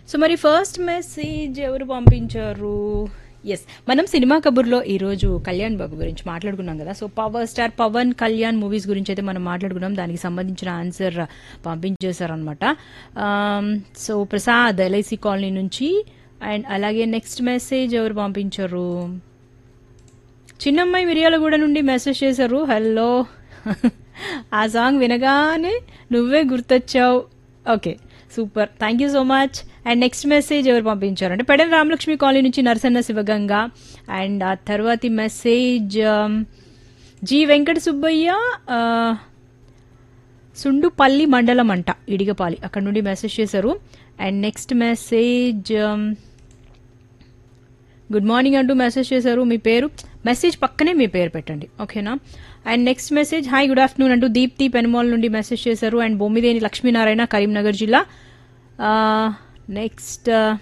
so మరి first message ఎవరు పంపించారు ఎస్ మనం సినిమా కబుర్లో ఈరోజు కళ్యాణ్ బాబు గురించి మాట్లాడుకున్నాం కదా so power star Pawan Kalyan movies గురించి అయితే మనం మాట్లాడుకున్నాం దానికి సంబంధించిన ఆన్సర్ పంపించేశారనమాట సో ప్రసాద్ ఎల్ఐసి కాలనీ నుంచి అండ్ అలాగే నెక్స్ట్ మెసేజ్ ఎవరు పంపించారు చిన్నమ్మాయి మిర్యాలగూడ నుండి మెసేజ్ చేశారు హలో ఆ సాంగ్ వినగానే నువ్వే గుర్తొచ్చావు okay super thank you so much and next message ఎవరు పంపించారు అంటే పెడన్ రామలక్ష్మి కాలనీ నుంచి నరసన్న శివగంగ అండ్ ఆ తర్వాతి మెసేజ్ జి వెంకట సుబ్బయ్య ఆ, సుండుపల్లి మండలం అంట ఇడిగపాలి అక్కడ నుండి మెసేజ్ చేశారు and next message good morning అంటూ మెసేజ్ చేశారు మీ పేరు మెసేజ్ పక్కనే మీ పేరు పెట్టండి ఓకేనా and next message hi good afternoon అంటూ దీప్తి పెనుమాల్ నుండి మెసేజ్ చేశారు అండ్ బొమ్మిదేని లక్ష్మీనారాయణ కరీంనగర్ జిల్లా నెక్స్ట్